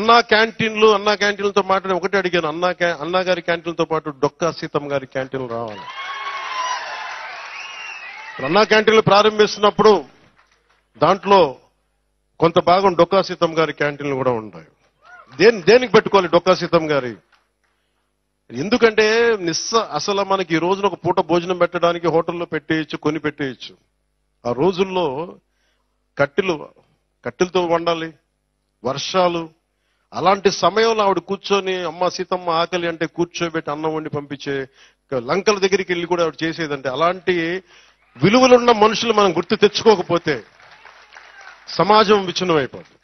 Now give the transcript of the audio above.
అన్నా క్యాంటీన్లు అన్నా క్యాంటీన్లతో మాట్లాడి ఒకటే అడిగాను అన్నా క్యా అన్నా గారి క్యాంటీన్లతో పాటు డొక్కా సీతమ్మ గారి క్యాంటీన్లు రావాలి అన్నా క్యాంటీన్లు ప్రారంభిస్తున్నప్పుడు దాంట్లో కొంత భాగం డొక్కా సీతమ్మ గారి క్యాంటీన్లు కూడా ఉంటాయి దేని దేనికి పెట్టుకోవాలి డొక్కా సీతమ్మ గారి ఎందుకంటే నిస్స అసలు మనకి ఈ రోజున ఒక పూట భోజనం పెట్టడానికి హోటల్లో పెట్టేయచ్చు కొని పెట్టేయచ్చు ఆ రోజుల్లో కట్టెలు కట్టెలతో వండాలి వర్షాలు అలాంటి సమయంలో ఆవిడ కూర్చొని అమ్మ సీతమ్మ ఆకలి అంటే కూర్చోబెట్టి అన్నం వండి పంపించే లంకల దగ్గరికి వెళ్ళి కూడా ఆవిడ చేసేదంటే అలాంటి విలువలున్న మనుషులు మనం గుర్తు తెచ్చుకోకపోతే సమాజం విచ్ఛిన్నమైపోతుంది